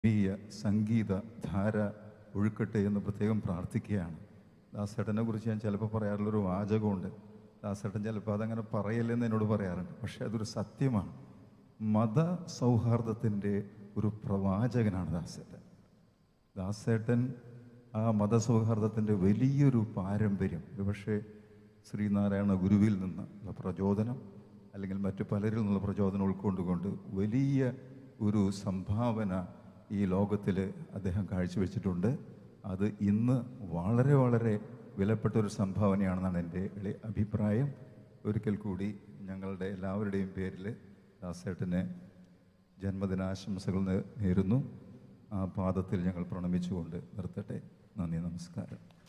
ആത്മീയ സംഗീത ധാര ഒഴുക്കട്ടെ എന്ന് പ്രത്യേകം പ്രാർത്ഥിക്കുകയാണ് ദാസേട്ടനെ കുറിച്ച് ഞാൻ ചിലപ്പോൾ പറയാറുള്ളൊരു വാചകമുണ്ട് ദാസേട്ടൻ ചിലപ്പോൾ അതങ്ങനെ പറയല്ലെന്ന് എന്നോട് പറയാറുണ്ട് പക്ഷേ അതൊരു സത്യമാണ് മത സൗഹാർദ്ദത്തിൻ്റെ ഒരു പ്രവാചകനാണ് ദാസേട്ടൻ ദാസേട്ടൻ ആ മതസൗഹാർദ്ദത്തിൻ്റെ വലിയൊരു പാരമ്പര്യം ഒരുപക്ഷെ ശ്രീനാരായണ ഗുരുവിൽ നിന്നുള്ള പ്രചോദനം അല്ലെങ്കിൽ മറ്റു പലരിൽ നിന്നുള്ള പ്രചോദനം ഉൾക്കൊണ്ടുകൊണ്ട് വലിയ ഒരു സംഭാവന ഈ ലോകത്തിൽ അദ്ദേഹം കാഴ്ചവെച്ചിട്ടുണ്ട് അത് ഇന്ന് വളരെ വളരെ വിലപ്പെട്ട ഒരു സംഭാവനയാണെന്നാണ് എൻ്റെ എളി- അഭിപ്രായം ഒരിക്കൽ കൂടി ഞങ്ങളുടെ എല്ലാവരുടെയും പേരിൽ ദാസേട്ടനെ ജന്മദിനാശംസകൾ നേ- നേരുന്നു ആ പാദത്തിൽ ഞങ്ങൾ പ്രണമിച്ചുകൊണ്ട് നിർത്തട്ടെ നന്ദി നമസ്കാരം